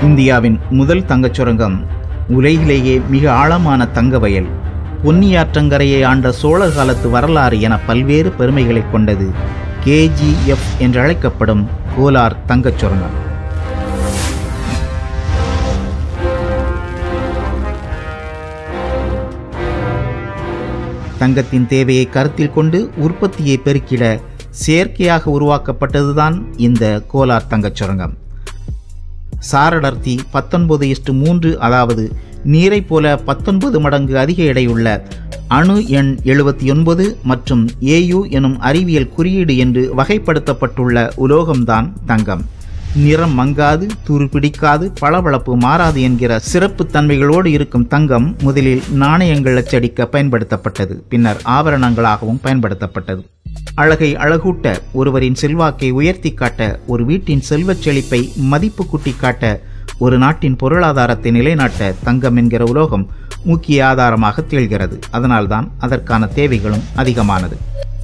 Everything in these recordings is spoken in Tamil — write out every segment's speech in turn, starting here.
இந்தியாவின் முதல் தங்கச் சுரங்கம் உலகிலேயே மிக ஆழமான தங்க வயல் பொன்னியாற்றங்கரையை ஆண்ட சோழர் காலத்து வரலாறு என பல்வேறு பெருமைகளை கொண்டது கேஜிஎஃப் என்றழைக்கப்படும் கோலார் தங்கச் சுரங்கம் தங்கத்தின் தேவையை கருத்தில் கொண்டு உற்பத்தியை பெருக்கிட செயற்கையாக உருவாக்கப்பட்டதுதான் இந்த கோலார் தங்கச் சுரங்கம் சாரடர்த்தி பத்தொன்பது இஸ்டு மூன்று அதாவது நீரைப் போல பத்தொன்பது மடங்கு அதிக எடையுள்ள அணு எண் எழுபத்தி ஒன்பது மற்றும் ஏயு எனும் அறிவியல் குறியீடு என்று வகைப்படுத்தப்பட்டுள்ள உலோகம்தான் தங்கம் நிறம் மங்காது துருப்பிடிக்காது பளபளப்பு மாறாது என்கிற சிறப்பு தன்மைகளோடு இருக்கும் தங்கம் முதலில் நாணயங்கள் அச்சடிக்க பயன்படுத்தப்பட்டது பின்னர் ஆபரணங்களாகவும் பயன்படுத்தப்பட்டது அழகை அழகூட்ட ஒருவரின் செல்வாக்கை உயர்த்தி காட்ட ஒரு வீட்டின் செல்வச் செழிப்பை மதிப்பு கூட்டி காட்ட ஒரு நாட்டின் பொருளாதாரத்தை நிலைநாட்ட தங்கம் என்கிற உலோகம் முக்கிய ஆதாரமாக திகழ்கிறது அதனால்தான் அதற்கான தேவைகளும் அதிகமானது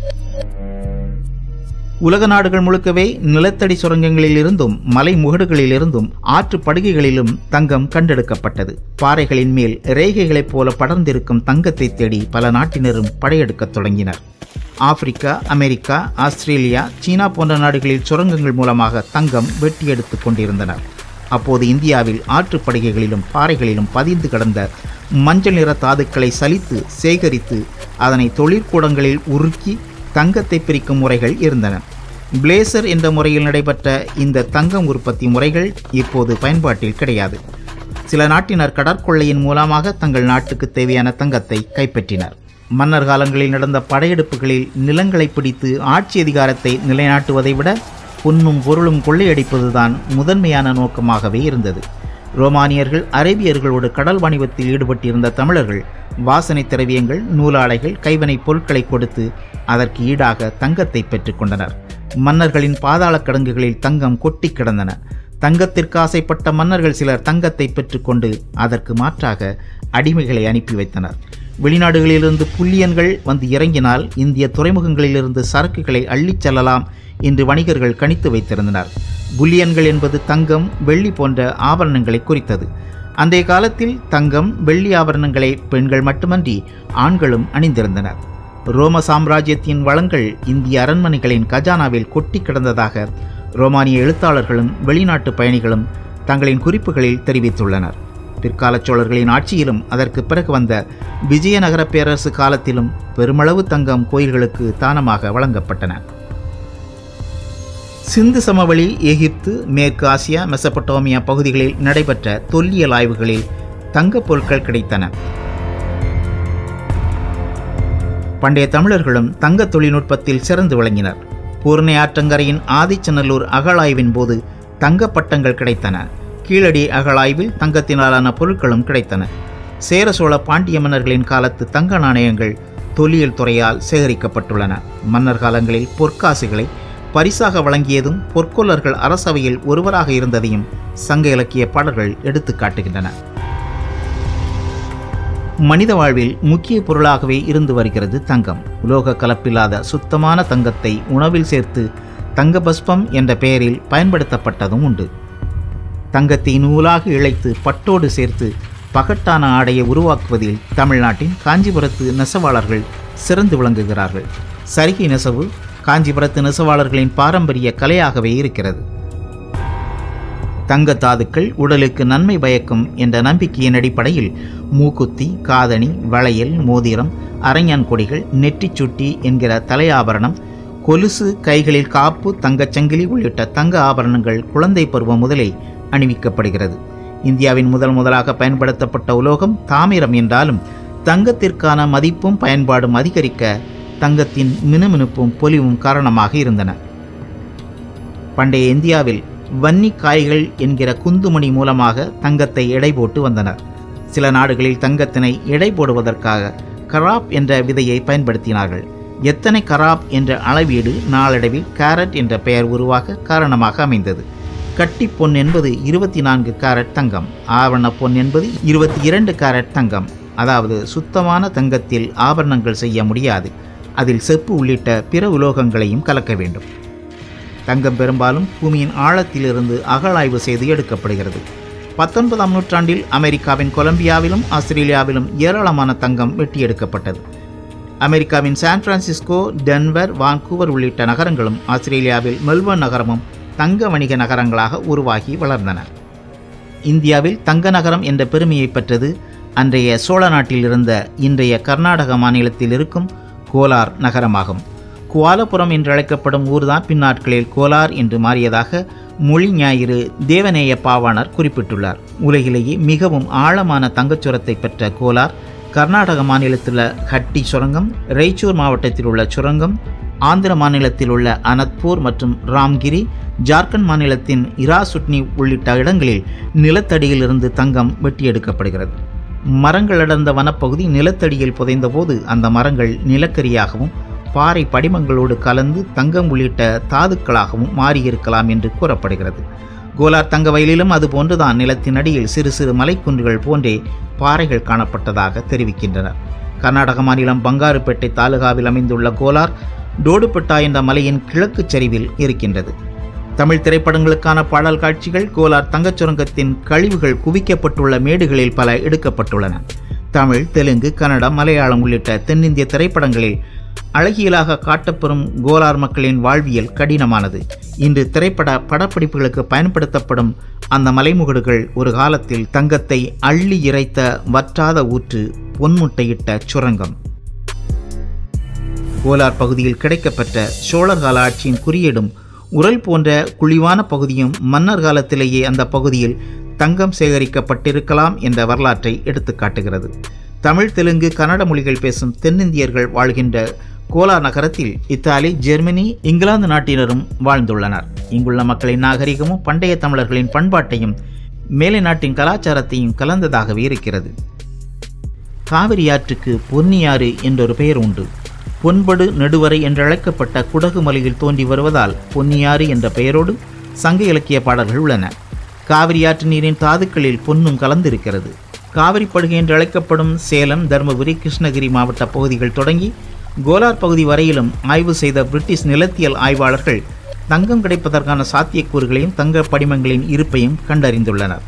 உலக நாடுகள் முழுக்கவே நிலத்தடி சுரங்கங்களில் இருந்தும் மலை முகடுகளில் இருந்தும் ஆற்று படுகைகளிலும் தங்கம் கண்டெடுக்கப்பட்டது பாறைகளின் மேல் ரேகைகளைப் போல படர்ந்திருக்கும் தங்கத்தை தேடி பல நாட்டினரும் படையெடுக்கத் தொடங்கினர் ஆப்பிரிக்கா அமெரிக்கா ஆஸ்திரேலியா சீனா போன்ற நாடுகளில் சுரங்கங்கள் மூலமாக தங்கம் வெட்டி எடுத்துக் கொண்டிருந்தனர் அப்போது இந்தியாவில் ஆற்றுப்படுகைகளிலும் பாறைகளிலும் பதிந்து கிடந்த மஞ்சள் நிற தாதுக்களை சலித்து சேகரித்து அதனை தொழிற்கூடங்களில் உருக்கி தங்கத்தை பிரிக்கும் முறைகள் இருந்தன பிளேசர் என்ற முறையில் நடைபெற்ற இந்த தங்கம் உற்பத்தி முறைகள் இப்போது பயன்பாட்டில் கிடையாது சில நாட்டினர் கடற்கொள்ளையின் மூலமாக தங்கள் நாட்டுக்கு தேவையான தங்கத்தை கைப்பற்றினர் மன்னர் காலங்களில் நடந்த படையெடுப்புகளில் நிலங்களை பிடித்து ஆட்சி அதிகாரத்தை நிலைநாட்டுவதை விட பொன்னும் பொருளும் கொள்ளையடிப்பதுதான் முதன்மையான நோக்கமாகவே இருந்தது ரோமானியர்கள் அரேபியர்களோடு கடல் வாணிபத்தில் ஈடுபட்டிருந்த தமிழர்கள் வாசனை திரவியங்கள் நூலாடைகள் கைவினைப் பொருட்களை கொடுத்து அதற்கு ஈடாக தங்கத்தை பெற்றுக்கொண்டனர் மன்னர்களின் பாதாள கடங்குகளில் தங்கம் கொட்டி கிடந்தன தங்கத்திற்கு ஆசைப்பட்ட மன்னர்கள் சிலர் தங்கத்தை பெற்றுக்கொண்டு அதற்கு மாற்றாக அடிமைகளை அனுப்பி வைத்தனர் வெளிநாடுகளிலிருந்து புல்லியன்கள் வந்து இறங்கினால் இந்திய துறைமுகங்களிலிருந்து சரக்குகளை அள்ளிச் செல்லலாம் என்று வணிகர்கள் கணித்து வைத்திருந்தனர் புல்லியன்கள் என்பது தங்கம் வெள்ளி போன்ற ஆபரணங்களை குறித்தது அன்றைய காலத்தில் தங்கம் வெள்ளி ஆபரணங்களை பெண்கள் மட்டுமன்றி ஆண்களும் அணிந்திருந்தனர் ரோம சாம்ராஜ்யத்தின் வளங்கள் இந்திய அரண்மனைகளின் கஜானாவில் கொட்டி கிடந்ததாக ரோமானிய எழுத்தாளர்களும் வெளிநாட்டு பயணிகளும் தங்களின் குறிப்புகளில் தெரிவித்துள்ளனர் பிற்கால சோழர்களின் ஆட்சியிலும் அதற்கு பிறகு வந்த விஜயநகர பேரரசு காலத்திலும் பெருமளவு தங்கம் கோயில்களுக்கு தானமாக வழங்கப்பட்டன சிந்து சமவெளி எகிப்து மேற்கு ஆசியா மெசபட்டோமியா பகுதிகளில் நடைபெற்ற தொல்லியல் ஆய்வுகளில் தங்கப் பொருட்கள் கிடைத்தன பண்டைய தமிழர்களும் தங்க தொழில்நுட்பத்தில் சிறந்து விளங்கினர் பூர்ணை ஆற்றங்கரையின் ஆதிச்சநல்லூர் அகழாய்வின் போது தங்க பட்டங்கள் கிடைத்தன கீழடி அகழாய்வில் தங்கத்தினாலான பொருட்களும் கிடைத்தன சேர சோழ பாண்டிய மன்னர்களின் காலத்து தங்க நாணயங்கள் தொல்லியல் துறையால் சேகரிக்கப்பட்டுள்ளன மன்னர் காலங்களில் பொற்காசுகளை பரிசாக வழங்கியதும் பொற்கொல்லர்கள் அரசவையில் ஒருவராக இருந்ததையும் சங்க இலக்கிய பாடல்கள் எடுத்து காட்டுகின்றன மனித வாழ்வில் முக்கிய பொருளாகவே இருந்து வருகிறது தங்கம் உலோக கலப்பில்லாத சுத்தமான தங்கத்தை உணவில் சேர்த்து தங்க பஸ்பம் என்ற பெயரில் பயன்படுத்தப்பட்டதும் உண்டு தங்கத்தை நூலாக இழைத்து பட்டோடு சேர்த்து பகட்டான ஆடையை உருவாக்குவதில் தமிழ்நாட்டின் காஞ்சிபுரத்து நெசவாளர்கள் சிறந்து விளங்குகிறார்கள் சரிகை நெசவு காஞ்சிபுரத்து நெசவாளர்களின் பாரம்பரிய கலையாகவே இருக்கிறது தங்க தாதுக்கள் உடலுக்கு நன்மை பயக்கும் என்ற நம்பிக்கையின் அடிப்படையில் மூக்குத்தி காதணி வளையல் மோதிரம் அரஞ்சான் கொடிகள் நெற்றிச் சுட்டி என்கிற தலையாபரணம் கொலுசு கைகளில் காப்பு தங்கச்சங்கிலி உள்ளிட்ட தங்க ஆபரணங்கள் குழந்தை பருவம் முதலே அணிவிக்கப்படுகிறது இந்தியாவின் முதல் முதலாக பயன்படுத்தப்பட்ட உலோகம் தாமிரம் என்றாலும் தங்கத்திற்கான மதிப்பும் பயன்பாடும் அதிகரிக்க தங்கத்தின் மினுமினுப்பும் பொலிவும் காரணமாக இருந்தன பண்டைய இந்தியாவில் வன்னி காய்கள் என்கிற குந்துமணி மூலமாக தங்கத்தை எடை போட்டு வந்தனர் சில நாடுகளில் தங்கத்தினை எடை போடுவதற்காக கராப் என்ற விதையை பயன்படுத்தினார்கள் எத்தனை கராப் என்ற அளவீடு நாளடைவில் கேரட் என்ற பெயர் உருவாக காரணமாக அமைந்தது கட்டி பொன் என்பது இருபத்தி நான்கு கேரட் தங்கம் ஆவண பொன் என்பது இருபத்தி இரண்டு கேரட் தங்கம் அதாவது சுத்தமான தங்கத்தில் ஆபரணங்கள் செய்ய முடியாது அதில் செப்பு உள்ளிட்ட பிற உலோகங்களையும் கலக்க வேண்டும் தங்கம் பெரும்பாலும் பூமியின் ஆழத்திலிருந்து அகழாய்வு செய்து எடுக்கப்படுகிறது பத்தொன்பதாம் நூற்றாண்டில் அமெரிக்காவின் கொலம்பியாவிலும் ஆஸ்திரேலியாவிலும் ஏராளமான தங்கம் வெட்டியெடுக்கப்பட்டது அமெரிக்காவின் சான் பிரான்சிஸ்கோ டென்வர் வான்கூவர் உள்ளிட்ட நகரங்களும் ஆஸ்திரேலியாவில் மெல்பர்ன் நகரமும் தங்க வணிக நகரங்களாக உருவாகி வளர்ந்தன இந்தியாவில் தங்க நகரம் என்ற பெருமையை பெற்றது அன்றைய சோழ நாட்டில் இருந்த இன்றைய கர்நாடக மாநிலத்தில் இருக்கும் கோலார் நகரமாகும் குவாலபுரம் என்று அழைக்கப்படும் ஊர்தான் பின்னாட்களில் கோலார் என்று மாறியதாக மொழி ஞாயிறு தேவநேய பாவாணர் குறிப்பிட்டுள்ளார் உலகிலேயே மிகவும் ஆழமான தங்கச்சுரத்தை பெற்ற கோலார் கர்நாடக மாநிலத்தில் ஹட்டி சுரங்கம் ரெய்ச்சூர் மாவட்டத்தில் உள்ள சுரங்கம் ஆந்திர மாநிலத்தில் உள்ள அனத்பூர் மற்றும் ராம்கிரி ஜார்க்கண்ட் மாநிலத்தின் இராசுட்னி உள்ளிட்ட இடங்களில் நிலத்தடியில் இருந்து தங்கம் வெட்டியெடுக்கப்படுகிறது மரங்கள் அடர்ந்த வனப்பகுதி நிலத்தடியில் புதைந்தபோது அந்த மரங்கள் நிலக்கரியாகவும் பாறை படிமங்களோடு கலந்து தங்கம் உள்ளிட்ட தாதுக்களாகவும் மாறியிருக்கலாம் என்று கூறப்படுகிறது கோலார் தங்க வயலிலும் அதுபோன்றுதான் நிலத்தின் அடியில் சிறு சிறு மலைக்குன்றுகள் போன்றே பாறைகள் காணப்பட்டதாக தெரிவிக்கின்றனர் கர்நாடக மாநிலம் பங்காருப்பேட்டை தாலுகாவில் அமைந்துள்ள கோலார் டோடுபெட்டா என்ற மலையின் கிழக்கு சரிவில் இருக்கின்றது தமிழ் திரைப்படங்களுக்கான பாடல் காட்சிகள் கோலார் தங்கச் சுரங்கத்தின் கழிவுகள் குவிக்கப்பட்டுள்ள மேடுகளில் பல எடுக்கப்பட்டுள்ளன தமிழ் தெலுங்கு கன்னடம் மலையாளம் உள்ளிட்ட தென்னிந்திய திரைப்படங்களில் அழகியலாக காட்டப்பெறும் கோலார் மக்களின் வாழ்வியல் கடினமானது இன்று திரைப்பட படப்பிடிப்புகளுக்கு பயன்படுத்தப்படும் அந்த மலைமுகடுகள் ஒரு காலத்தில் தங்கத்தை அள்ளி இறைத்த வற்றாத ஊற்று பொன்முட்டையிட்ட சுரங்கம் கோலார் பகுதியில் கிடைக்கப்பெற்ற சோழர் கால ஆட்சியின் குறியீடும் உரல் போன்ற குழிவான பகுதியும் மன்னர் காலத்திலேயே அந்த பகுதியில் தங்கம் சேகரிக்கப்பட்டிருக்கலாம் என்ற வரலாற்றை எடுத்துக்காட்டுகிறது தமிழ் தெலுங்கு கன்னட மொழிகள் பேசும் தென்னிந்தியர்கள் வாழ்கின்ற கோலார் நகரத்தில் இத்தாலி ஜெர்மனி இங்கிலாந்து நாட்டினரும் வாழ்ந்துள்ளனர் இங்குள்ள மக்களின் நாகரிகமும் பண்டைய தமிழர்களின் பண்பாட்டையும் மேலை நாட்டின் கலாச்சாரத்தையும் கலந்ததாகவே இருக்கிறது காவிரி ஆற்றுக்கு பொன்னியாறு என்றொரு பெயர் உண்டு பொன்படு நெடுவரை என்றழைக்கப்பட்ட குடகு மலையில் தோன்றி வருவதால் பொன்னியாறு என்ற பெயரோடு சங்க இலக்கிய பாடல்கள் உள்ளன காவிரி ஆற்று நீரின் தாதுக்களில் பொன்னும் கலந்திருக்கிறது காவிரி படுகை என்று அழைக்கப்படும் சேலம் தருமபுரி கிருஷ்ணகிரி மாவட்ட பகுதிகள் தொடங்கி கோலார் பகுதி வரையிலும் ஆய்வு செய்த பிரிட்டிஷ் நிலத்தியல் ஆய்வாளர்கள் தங்கம் கிடைப்பதற்கான சாத்தியக்கூறுகளையும் தங்க படிமங்களின் இருப்பையும் கண்டறிந்துள்ளனர்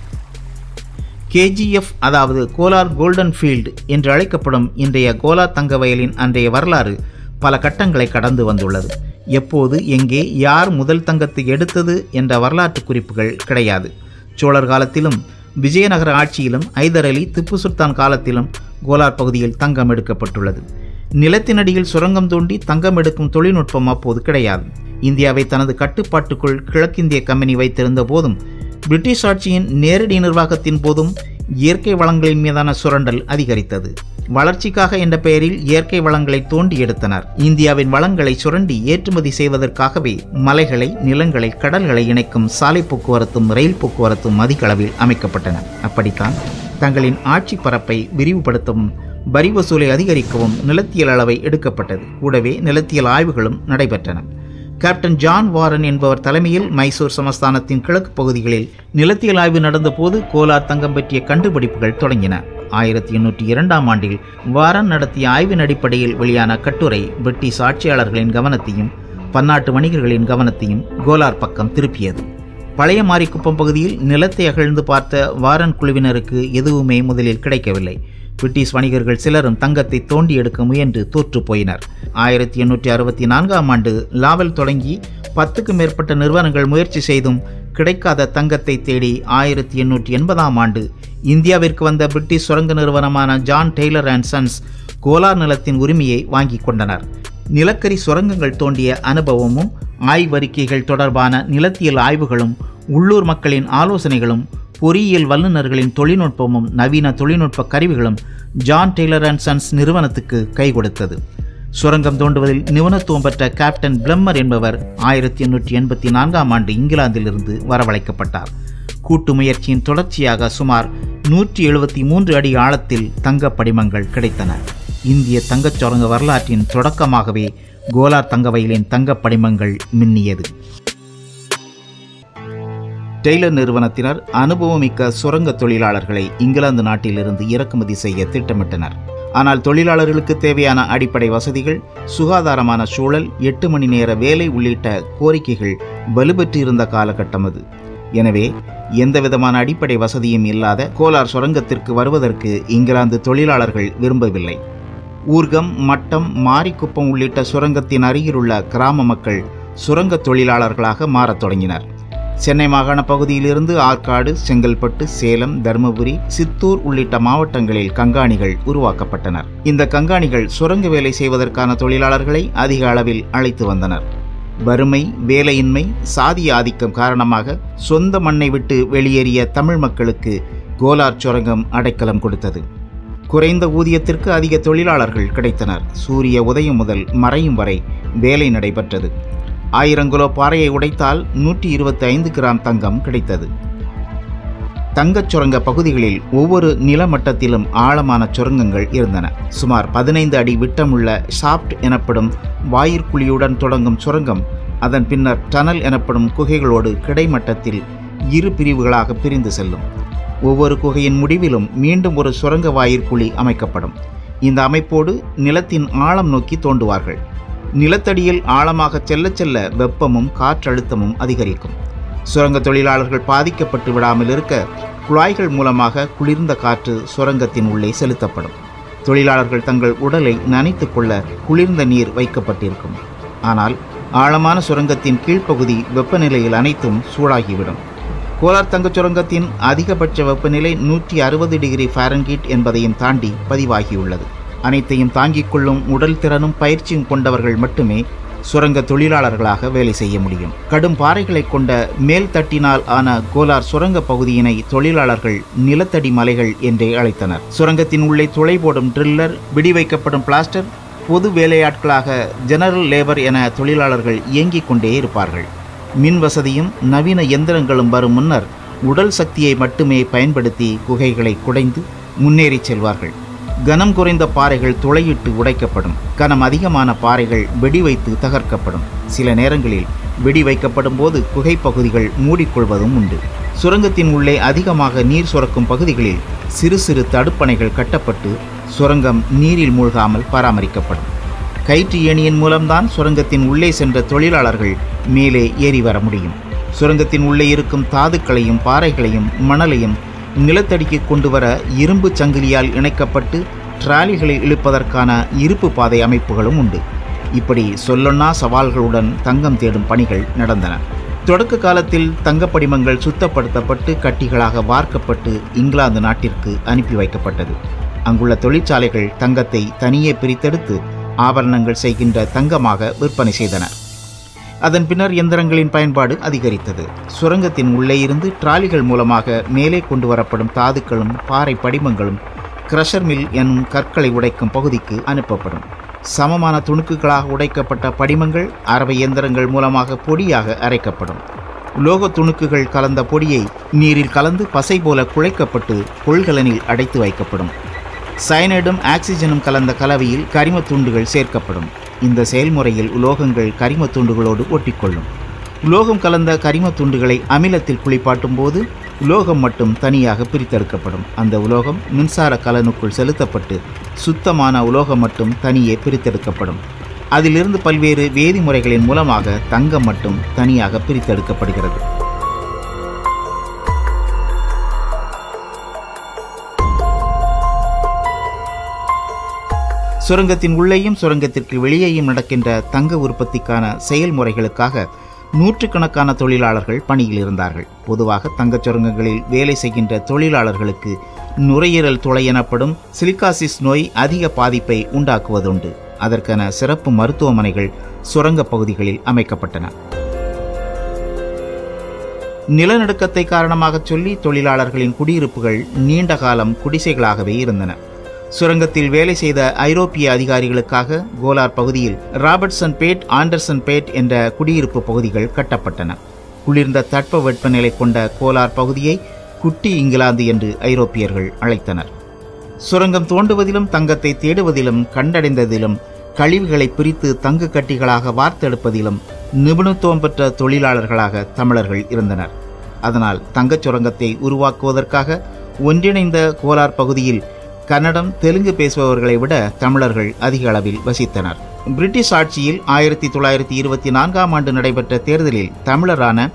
கேஜிஎஃப் அதாவது கோலார் கோல்டன் ஃபீல்டு என்று அழைக்கப்படும் இன்றைய கோலார் தங்க வயலின் அன்றைய வரலாறு பல கட்டங்களை கடந்து வந்துள்ளது எப்போது எங்கே யார் முதல் தங்கத்தை எடுத்தது என்ற வரலாற்று குறிப்புகள் கிடையாது சோழர் காலத்திலும் விஜயநகர ஆட்சியிலும் ஐதர் அலி திப்பு சுல்தான் காலத்திலும் கோலார் பகுதியில் தங்கம் எடுக்கப்பட்டுள்ளது நிலத்தினடியில் சுரங்கம் தோண்டி தங்கம் எடுக்கும் தொழில்நுட்பம் அப்போது கிடையாது இந்தியாவை தனது கட்டுப்பாட்டுக்குள் கிழக்கிந்திய கம்பெனி வைத்திருந்த போதும் பிரிட்டிஷ் ஆட்சியின் நேரடி நிர்வாகத்தின் போதும் இயற்கை வளங்களின் மீதான சுரண்டல் அதிகரித்தது வளர்ச்சிக்காக என்ற பெயரில் இயற்கை வளங்களை தோண்டி எடுத்தனர் இந்தியாவின் வளங்களை சுரண்டி ஏற்றுமதி செய்வதற்காகவே மலைகளை நிலங்களை கடல்களை இணைக்கும் சாலை போக்குவரத்தும் ரயில் போக்குவரத்தும் அதிக அளவில் அமைக்கப்பட்டன அப்படித்தான் தங்களின் ஆட்சி பரப்பை விரிவுபடுத்தவும் வரி வசூலை அதிகரிக்கவும் நிலத்தியல் அளவை எடுக்கப்பட்டது கூடவே நிலத்தியல் ஆய்வுகளும் நடைபெற்றன கேப்டன் ஜான் வாரன் என்பவர் தலைமையில் மைசூர் சமஸ்தானத்தின் கிழக்கு பகுதிகளில் நிலத்தியல் ஆய்வு நடந்தபோது கோலார் தங்கம் பற்றிய கண்டுபிடிப்புகள் தொடங்கின ஆயிரத்தி எண்ணூற்றி இரண்டாம் ஆண்டில் வாரன் நடத்திய ஆய்வின் அடிப்படையில் வெளியான கட்டுரை பிரிட்டிஷ் ஆட்சியாளர்களின் கவனத்தையும் பன்னாட்டு வணிகர்களின் கவனத்தையும் கோலார் பக்கம் திருப்பியது பழைய மாரிக்குப்பம் பகுதியில் நிலத்தை அகழ்ந்து பார்த்த வாரன் குழுவினருக்கு எதுவுமே முதலில் கிடைக்கவில்லை பிரிட்டிஷ் வணிகர்கள் சிலரும் தங்கத்தை தோண்டி எடுக்க முயன்று தோற்று போயினர் ஆயிரத்தி எண்ணூற்றி அறுபத்தி நான்காம் ஆண்டு லாவல் தொடங்கி பத்துக்கும் மேற்பட்ட நிறுவனங்கள் முயற்சி செய்தும் கிடைக்காத தங்கத்தை தேடி ஆயிரத்தி எண்ணூற்றி எண்பதாம் ஆண்டு இந்தியாவிற்கு வந்த பிரிட்டிஷ் சுரங்க நிறுவனமான John Taylor and Sons Kolar நிலத்தின் உரிமையை வாங்கி கொண்டனர் நிலக்கரி சுரங்கங்கள் தோண்டிய அனுபவமும் ஆய்வறிக்கைகள் தொடர்பான நிலத்தியல் ஆய்வுகளும் உள்ளூர் மக்களின் ஆலோசனைகளும் பொறியியல் வல்லுநர்களின் தொழில்நுட்பமும் நவீன தொழில்நுட்ப கருவிகளும் ஜான் டெய்லர் அண்ட் சன்ஸ் நிறுவனத்துக்கு கை கொடுத்தது சுரங்கம் தோண்டுவதில் நிபுணத்துவம் பெற்ற கேப்டன் பிளம்மர் என்பவர் ஆயிரத்தி எண்ணூற்றி எண்பத்தி நான்காம் ஆண்டு இங்கிலாந்திலிருந்து வரவழைக்கப்பட்டார் கூட்டு முயற்சியின் தொடர்ச்சியாக சுமார் நூற்றி எழுபத்தி மூன்று அடி ஆழத்தில் தங்கப் படிமங்கள் கிடைத்தன இந்திய தங்கச் சுரங்க வரலாற்றின் தொடக்கமாகவே கோலார் தங்க வயலின் தங்கப் படிமங்கள் மின்னியது டெய்லர் நிறுவனத்தினர் அனுபவமிக்க சுரங்க தொழிலாளர்களை இங்கிலாந்து நாட்டிலிருந்து இறக்குமதி செய்ய திட்டமிட்டனர் ஆனால் தொழிலாளர்களுக்கு தேவையான அடிப்படை வசதிகள் சுகாதாரமான சூழல் எட்டு மணி நேர வேலை உள்ளிட்ட கோரிக்கைகள் வலுப்பெற்றிருந்த காலகட்டம் அது எனவே எந்தவிதமான அடிப்படை வசதியும் இல்லாத கோலார் சுரங்கத்திற்கு வருவதற்கு இங்கிலாந்து தொழிலாளர்கள் விரும்பவில்லை ஊர்கம் மட்டம் மாரிக்குப்பம் உள்ளிட்ட சுரங்கத்தின் அருகிலுள்ள கிராம மக்கள் சுரங்க தொழிலாளர்களாக மாறத் தொடங்கினர் சென்னை மாகாண பகுதியிலிருந்து ஆற்காடு செங்கல்பட்டு சேலம் தருமபுரி சித்தூர் உள்ளிட்ட மாவட்டங்களில் கங்காணிகள் உருவாக்கப்பட்டனர் இந்த கங்காணிகள் சுரங்க வேலை செய்வதற்கான தொழிலாளர்களை அதிக அளவில் அழைத்து வந்தனர் வறுமை வேலையின்மை சாதிய ஆதிக்கம் காரணமாக சொந்த மண்ணை விட்டு வெளியேறிய தமிழ் மக்களுக்கு கோலார் சுரங்கம் அடைக்கலம் கொடுத்தது குறைந்த ஊதியத்திற்கு அதிக தொழிலாளர்கள் கிடைத்தனர் சூரிய உதயம் முதல் மறையும் வரை வேலை நடைபெற்றது ஆயிரம் கிலோ பாறையை உடைத்தால் நூற்றி இருபத்தி ஐந்து கிராம் தங்கம் கிடைத்தது தங்கச் சுரங்க பகுதிகளில் ஒவ்வொரு நிலமட்டத்திலும் ஆழமான சுரங்கங்கள் இருந்தன சுமார் பதினைந்து அடி விட்டமுள்ள ஷாப்ட் எனப்படும் வாயிற்குழியுடன் தொடங்கும் சுரங்கம் அதன் பின்னர் டனல் எனப்படும் குகைகளோடு கிடைமட்டத்தில் இரு பிரிவுகளாக பிரிந்து செல்லும் ஒவ்வொரு குகையின் முடிவிலும் மீண்டும் ஒரு சுரங்க வாயிற்குழி அமைக்கப்படும் இந்த அமைப்போடு நிலத்தின் ஆழம் நோக்கி தோண்டுவார்கள் நிலத்தடியில் ஆழமாக செல்ல செல்ல வெப்பமும் காற்றழுத்தமும் அதிகரிக்கும் சுரங்க தொழிலாளர்கள் பாதிக்கப்பட்டு விடாமல் இருக்க குழாய்கள் மூலமாக குளிர்ந்த காற்று சுரங்கத்தின் உள்ளே செலுத்தப்படும் தொழிலாளர்கள் தங்கள் உடலை நனைத்துக் கொள்ள குளிர்ந்த நீர் வைக்கப்பட்டிருக்கும் ஆனால் ஆழமான சுரங்கத்தின் கீழ்ப்பகுதி வெப்பநிலையில் அனைத்தும் சூடாகிவிடும் கோலார் தங்கச் சுரங்கத்தின் அதிகபட்ச வெப்பநிலை நூற்றி அறுபது டிகிரி ஃபாரன்ஹீட் என்பதையும் தாண்டி பதிவாகியுள்ளது அனைத்தையும் தாங்கிக் கொள்ளும் உடல் திறனும் பயிற்சியும் கொண்டவர்கள் மட்டுமே சுரங்க தொழிலாளர்களாக வேலை செய்ய முடியும் கடும் பாறைகளை கொண்ட மேல் தட்டினால் ஆன கோலார் சுரங்க பகுதியினை தொழிலாளர்கள் நிலத்தடி மலைகள் என்றே அழைத்தனர் சுரங்கத்தின் உள்ளே துளை போடும் ட்ரில்லர் விடி வைக்கப்படும் பிளாஸ்டர் பொது வேலையாட்களாக ஜெனரல் லேபர் என தொழிலாளர்கள் இயங்கிக் கொண்டே இருப்பார்கள் மின் வசதியும் நவீன எந்திரங்களும் வரும் முன்னர் உடல் சக்தியை மட்டுமே பயன்படுத்தி குகைகளை குடைந்து முன்னேறி செல்வார்கள் கனம் குறைந்த பாறைகள் துளையிட்டு உடைக்கப்படும் கனம் அதிகமான பாறைகள் வெடி வைத்து தகர்க்கப்படும் சில நேரங்களில் வெடி வைக்கப்படும் போது குகை பகுதிகள் மூடிக்கொள்வதும் உண்டு சுரங்கத்தின் உள்ளே அதிகமாக நீர் சுரக்கும் பகுதிகளில் சிறு சிறு தடுப்பணைகள் கட்டப்பட்டு சுரங்கம் நீரில் மூழ்காமல் பராமரிக்கப்படும் கயிற்று ஏணியின் மூலம்தான் சுரங்கத்தின் உள்ளே சென்ற தொழிலாளர்கள் மேலே ஏறி வர முடியும் சுரங்கத்தின் உள்ளே இருக்கும் தாதுக்களையும் பாறைகளையும் மணலையும் நிலத்தடிக்கு கொண்டு வர இரும்பு சங்கிலியால் இணைக்கப்பட்டு டிராலிகளை இழுப்பதற்கான இருப்பு பாதை அமைப்புகளும் உண்டு இப்படி சொல்லொன்னா சவால்களுடன் தங்கம் தேடும் பணிகள் நடந்தன தொடக்க காலத்தில் தங்கப் படிமங்கள் சுத்தப்படுத்தப்பட்டு கட்டிகளாக வார்க்கப்பட்டு இங்கிலாந்து நாட்டிற்கு அனுப்பி வைக்கப்பட்டது அங்குள்ள தொழிற்சாலைகள் தங்கத்தை தனியே பிரித்தெடுத்து ஆபரணங்கள் செய்கின்ற தங்கமாக விற்பனை செய்தனர் அதன் பின்னர் எந்திரங்களின் பயன்பாடு அதிகரித்தது சுரங்கத்தின் உள்ளே இருந்து டிராலிகள் மூலமாக மேலே கொண்டு வரப்படும் தாதுக்களும் பாறை படிமங்களும் கிரஷர் மில் எனும் கற்களை உடைக்கும் பகுதிக்கு அனுப்பப்படும் சமமான துணுக்குகளாக உடைக்கப்பட்ட படிமங்கள் அரவை இயந்திரங்கள் மூலமாக பொடியாக அரைக்கப்படும் உலோக துணுக்குகள் கலந்த பொடியை நீரில் கலந்து பசை போல குழைக்கப்பட்டு கொள்கலனில் அடைத்து வைக்கப்படும் சயனைடும் ஆக்சிஜனும் கலந்த கலவையில் கரிம துண்டுகள் சேர்க்கப்படும் இந்த செயல்முறையில் உலோகங்கள் கரிம துண்டுகளோடு ஒட்டிக்கொள்ளும் உலோகம் கலந்த கரிம துண்டுகளை அமிலத்தில் குளிப்பாட்டும் போது உலோகம் மட்டும் தனியாக பிரித்தெடுக்கப்படும் அந்த உலோகம் மின்சார கலனுக்குள் செலுத்தப்பட்டு சுத்தமான உலோகம் மட்டும் தனியே பிரித்தெடுக்கப்படும் அதிலிருந்து பல்வேறு வேதிமுறைகளின் மூலமாக தங்கம் மட்டும் தனியாக பிரித்தெடுக்கப்படுகிறது சுரங்கத்தின் உள்ளேயும் சுரங்கத்திற்கு வெளியேயும் நடக்கின்ற தங்க உற்பத்திக்கான செயல்முறைகளுக்காக நூற்றுக்கணக்கான தொழிலாளர்கள் பணியில் இருந்தார்கள் பொதுவாக தங்கச் சுரங்கங்களில் வேலை செய்கின்ற தொழிலாளர்களுக்கு நுரையீரல் துளை எனப்படும் சிலிகாசிஸ் நோய் அதிக பாதிப்பை உண்டாக்குவதுண்டு அதற்கென சிறப்பு மருத்துவமனைகள் சுரங்க பகுதிகளில் அமைக்கப்பட்டன நிலநடுக்கத்தை காரணமாக சொல்லி தொழிலாளர்களின் குடியிருப்புகள் நீண்ட காலம் குடிசைகளாகவே இருந்தன சுரங்கத்தில் வேலை செய்த ஐரோப்பிய அதிகாரிகளுக்காக கோலார் பகுதியில் ராபர்ட்சன் பேட் ஆண்டர்சன் பேட் என்ற குடியிருப்பு பகுதிகள் கட்டப்பட்டன குளிர்ந்த தட்ப வெப்பநிலை கொண்ட கோலார் பகுதியை குட்டி இங்கிலாந்து என்று ஐரோப்பியர்கள் அழைத்தனர் சுரங்கம் தோண்டுவதிலும் தங்கத்தை தேடுவதிலும் கண்டடைந்ததிலும் கழிவுகளை பிரித்து தங்கு கட்டிகளாக வார்த்தெடுப்பதிலும் நிபுணத்துவம் பெற்ற தொழிலாளர்களாக தமிழர்கள் இருந்தனர் அதனால் தங்கச் சுரங்கத்தை உருவாக்குவதற்காக ஒன்றிணைந்த கோலார் பகுதியில் கன்னடம் தெலுங்கு பேசுபவர்களை விட தமிழர்கள் அதிக அளவில் வசித்தனர் பிரிட்டிஷ் ஆட்சியில் ஆயிரத்தி தொள்ளாயிரத்தி இருபத்தி நான்காம் ஆண்டு நடைபெற்ற தேர்தலில் தமிழரான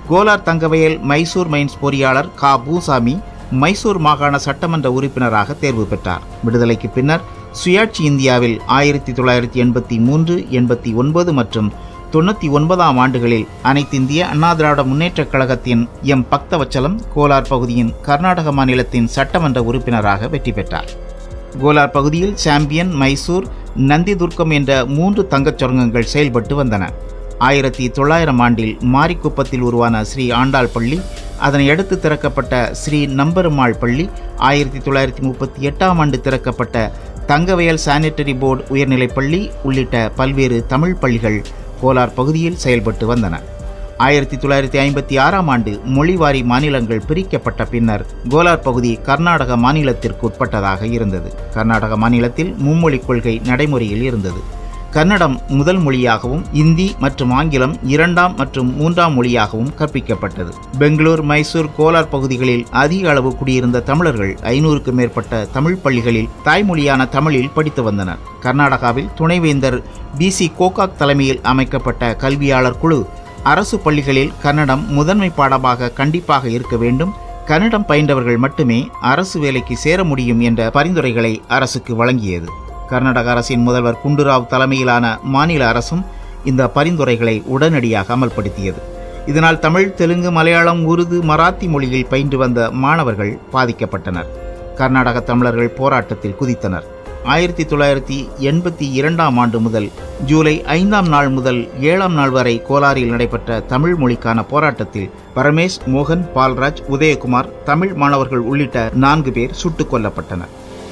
கோலார் தங்கவயல் மைசூர் மைன்ஸ் பொறியாளர் கா பூசாமி மைசூர் மாகாண சட்டமன்ற உறுப்பினராக தேர்வு பெற்றார் விடுதலைக்கு பின்னர் சுயாட்சி இந்தியாவில் ஆயிரத்தி தொள்ளாயிரத்தி எண்பத்தி மூன்று எண்பத்தி ஒன்பது மற்றும் தொண்ணூற்றி ஒன்பதாம் ஆண்டுகளில் அனைத்திந்திய அண்ணா திராவிட முன்னேற்றக் கழகத்தின் எம் பக்தவச்சலம் கோலார் பகுதியின் கர்நாடக மாநிலத்தின் சட்டமன்ற உறுப்பினராக வெற்றி பெற்றார் கோலார் பகுதியில் சாம்பியன் மைசூர் நந்திதுர்க்கம் என்ற மூன்று தங்கச் சுரங்கங்கள் செயல்பட்டு வந்தன ஆயிரத்தி தொள்ளாயிரம் ஆண்டில் மாரிக்குப்பத்தில் உருவான ஸ்ரீ ஆண்டாள் பள்ளி அதனை அடுத்து திறக்கப்பட்ட ஸ்ரீ நம்பெருமாள் பள்ளி ஆயிரத்தி தொள்ளாயிரத்தி முப்பத்தி எட்டாம் ஆண்டு திறக்கப்பட்ட தங்கவயல் சானிட்டரி போர்டு உயர்நிலைப் பள்ளி உள்ளிட்ட பல்வேறு தமிழ் பள்ளிகள் கோலார் பகுதியில் செயல்பட்டு வந்தன ஆயிரத்தி தொள்ளாயிரத்தி ஐம்பத்தி ஆறாம் ஆண்டு மொழிவாரி மாநிலங்கள் பிரிக்கப்பட்ட பின்னர் கோலார் பகுதி கர்நாடக மாநிலத்திற்கு உட்பட்டதாக இருந்தது கர்நாடக மாநிலத்தில் மும்மொழிக் கொள்கை நடைமுறையில் இருந்தது கன்னடம் முதல் மொழியாகவும் இந்தி மற்றும் ஆங்கிலம் இரண்டாம் மற்றும் மூன்றாம் மொழியாகவும் கற்பிக்கப்பட்டது பெங்களூர் மைசூர் கோலார் பகுதிகளில் அதிக அளவு குடியிருந்த தமிழர்கள் ஐநூறுக்கும் மேற்பட்ட தமிழ் பள்ளிகளில் தாய்மொழியான தமிழில் படித்து வந்தனர் கர்நாடகாவில் துணைவேந்தர் பி சி கோகாக் தலைமையில் அமைக்கப்பட்ட கல்வியாளர் குழு அரசு பள்ளிகளில் கன்னடம் முதன்மை பாடமாக கண்டிப்பாக இருக்க வேண்டும் கன்னடம் பயின்றவர்கள் மட்டுமே அரசு வேலைக்கு சேர முடியும் என்ற பரிந்துரைகளை அரசுக்கு வழங்கியது கர்நாடக அரசின் முதல்வர் குண்டுராவ் தலைமையிலான மாநில அரசும் இந்த பரிந்துரைகளை உடனடியாக அமல்படுத்தியது இதனால் தமிழ் தெலுங்கு மலையாளம் உருது மராத்தி மொழியில் பயின்று வந்த மாணவர்கள் பாதிக்கப்பட்டனர் கர்நாடக தமிழர்கள் போராட்டத்தில் குதித்தனர் ஆயிரத்தி தொள்ளாயிரத்தி எண்பத்தி இரண்டாம் ஆண்டு முதல் ஜூலை ஐந்தாம் நாள் முதல் ஏழாம் நாள் வரை கோலாரில் நடைபெற்ற தமிழ் மொழிக்கான போராட்டத்தில் பரமேஷ் மோகன் பால்ராஜ் உதயகுமார் தமிழ் மாணவர்கள் உள்ளிட்ட நான்கு பேர் சுட்டுக் கொல்லப்பட்டனர்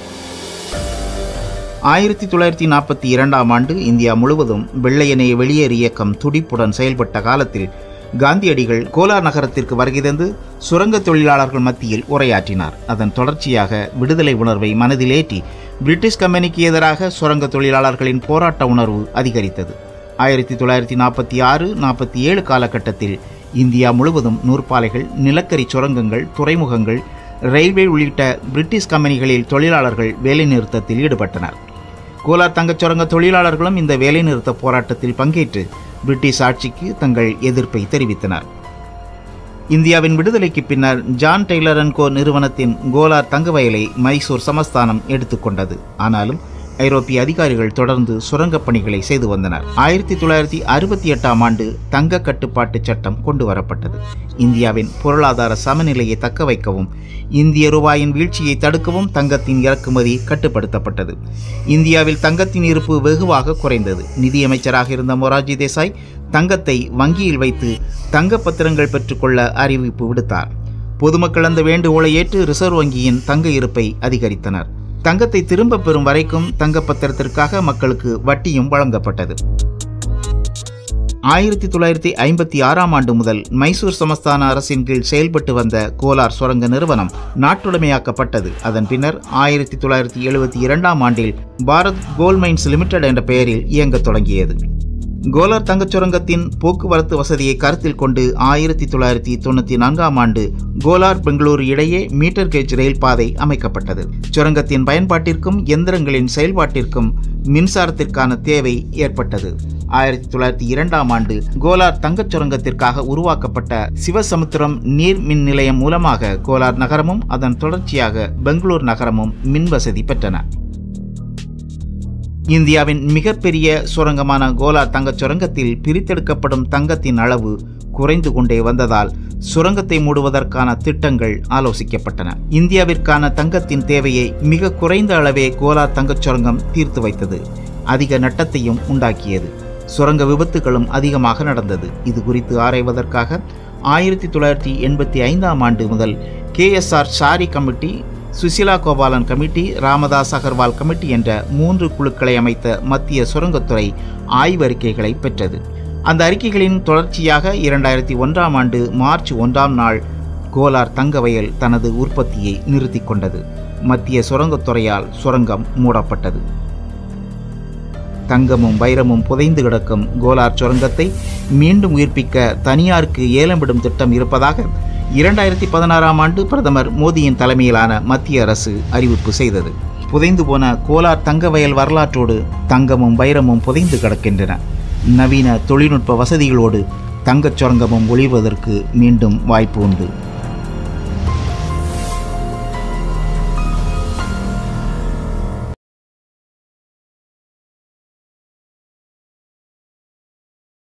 ஆயிரத்தி தொள்ளாயிரத்தி நாற்பத்தி இரண்டாம் ஆண்டு இந்தியா முழுவதும் வெள்ளையனே வெளியேறு இயக்கம் துடிப்புடன் செயல்பட்ட காலத்தில் காந்தியடிகள் கோலார் நகரத்திற்கு வருகை தந்து சுரங்க தொழிலாளர்கள் மத்தியில் உரையாற்றினார் அதன் தொடர்ச்சியாக விடுதலை உணர்வை மனதிலேற்றி பிரிட்டிஷ் கம்பெனிக்கு எதிராக சுரங்க தொழிலாளர்களின் போராட்ட உணர்வு அதிகரித்தது ஆயிரத்தி தொள்ளாயிரத்தி நாற்பத்தி ஆறு நாற்பத்தி ஏழு காலகட்டத்தில் இந்தியா முழுவதும் நூற்பாலைகள் நிலக்கரி சுரங்கங்கள் துறைமுகங்கள் ரயில்வே உள்ளிட்ட பிரிட்டிஷ் கம்பெனிகளில் தொழிலாளர்கள் வேலைநிறுத்தத்தில் ஈடுபட்டனர் கோலார் தங்கச் சுரங்க தொழிலாளர்களும் இந்த வேலைநிறுத்த போராட்டத்தில் பங்கேற்று பிரிட்டிஷ் ஆட்சிக்கு தங்கள் எதிர்ப்பை தெரிவித்தனர் இந்தியாவின் விடுதலைக்கு பின்னர் ஜான் டெய்லர் அண்ட் கோ நிறுவனத்தின் கோலார் தங்க வயலை மைசூர் சமஸ்தானம் எடுத்துக்கொண்டது ஆனாலும் ஐரோப்பிய அதிகாரிகள் தொடர்ந்து சுரங்கப் பணிகளை செய்து வந்தனர் ஆயிரத்தி தொள்ளாயிரத்தி அறுபத்தி எட்டாம் ஆண்டு தங்க கட்டுப்பாட்டு சட்டம் கொண்டு வரப்பட்டது இந்தியாவின் பொருளாதார சமநிலையை தக்க வைக்கவும் இந்திய ரூபாயின் வீழ்ச்சியை தடுக்கவும் தங்கத்தின் இறக்குமதி கட்டுப்படுத்தப்பட்டது இந்தியாவில் தங்கத்தின் இருப்பு வெகுவாக குறைந்தது நிதியமைச்சராக இருந்த மொரார்ஜி தேசாய் தங்கத்தை வங்கியில் வைத்து தங்க பத்திரங்கள் பெற்றுக்கொள்ள அறிவிப்பு விடுத்தார் பொதுமக்கள் அந்த வேண்டுகோளை ஏற்று ரிசர்வ் வங்கியின் தங்க இருப்பை அதிகரித்தனர் தங்கத்தை திரும்ப பெறும் வரைக்கும் தங்கப்பத்திரத்திற்காக மக்களுக்கு வட்டியும் வழங்கப்பட்டது ஆயிரத்தி தொள்ளாயிரத்தி ஐம்பத்தி ஆறாம் ஆண்டு முதல் மைசூர் சமஸ்தான அரசின் கீழ் செயல்பட்டு வந்த கோலார் சுரங்க நிறுவனம் நாட்டுடைமையாக்கப்பட்டது அதன் பின்னர் ஆயிரத்தி தொள்ளாயிரத்தி எழுபத்தி இரண்டாம் ஆண்டில் பாரத் கோல் மைன்ஸ் லிமிடெட் என்ற பெயரில் இயங்கத் தொடங்கியது கோலார் தங்கச் சுரங்கத்தின் போக்குவரத்து வசதியை கருத்தில் கொண்டு ஆயிரத்தி தொள்ளாயிரத்தி தொண்ணூற்றி நான்காம் ஆண்டு கோலார் பெங்களூரு இடையே மீட்டர் கேஜ் ரயில் பாதை அமைக்கப்பட்டது சுரங்கத்தின் பயன்பாட்டிற்கும் எந்திரங்களின் செயல்பாட்டிற்கும் மின்சாரத்திற்கான தேவை ஏற்பட்டது ஆயிரத்தி தொள்ளாயிரத்தி இரண்டாம் ஆண்டு கோலார் தங்கச் சுரங்கத்திற்காக உருவாக்கப்பட்ட சிவசமுத்திரம் நீர் மின் நிலையம் மூலமாக கோலார் நகரமும் அதன் தொடர்ச்சியாக பெங்களூர் நகரமும் மின் வசதி பெற்றன இந்தியாவின் மிகப்பெரிய சுரங்கமான கோலார் தங்கச் சுரங்கத்தில் பிரித்தெடுக்கப்படும் தங்கத்தின் அளவு குறைந்து கொண்டே வந்ததால் சுரங்கத்தை மூடுவதற்கான திட்டங்கள் ஆலோசிக்கப்பட்டன இந்தியாவிற்கான தங்கத்தின் தேவையை மிக குறைந்த அளவே கோலார் தங்கச் சுரங்கம் தீர்த்து வைத்தது அதிக நட்டத்தையும் உண்டாக்கியது சுரங்க விபத்துகளும் அதிகமாக நடந்தது இது குறித்து ஆராய்வதற்காக ஆயிரத்தி தொள்ளாயிரத்தி எண்பத்தி ஐந்தாம் ஆண்டு முதல் கேஎஸ்ஆர் ஷாரி committee Sushila Gopalan committee Ramadas Agarwal committee என்ற மூன்று குழுக்களை அமைத்த மத்திய சுரங்கத்துறை ஆய்வறிக்கைகளை பெற்றது அந்த அறிக்கைகளின் தொடர்ச்சியாக இரண்டாயிரத்தி ஒன்றாம் ஆண்டு மார்ச் ஒன்றாம் நாள் கோலார் தங்கவயல் தனது உற்பத்தியை நிறுத்தி கொண்டது மத்திய சுரங்கத்துறையால் சுரங்கம் மூடப்பட்டது தங்கமும் வைரமும் புதைந்து கிடக்கும் கோலார் சுரங்கத்தை மீண்டும் உயிர்ப்பிக்க தனியாருக்கு ஏலமிடும் திட்டம் இருப்பதாக இரண்டாயிரத்தி பதினாறாம் ஆண்டு பிரதமர் மோடியின் தலைமையிலான மத்திய அரசு அறிவிப்பு செய்தது புதைந்து போன கோலார் தங்க வயல் வரலாற்றோடு தங்கமும் வைரமும் புதைந்து கிடக்கின்றன நவீன தொழில்நுட்ப வசதிகளோடு தங்கச் சுரங்கமும் ஒளிர்வதற்கு மீண்டும் வாய்ப்பு உண்டு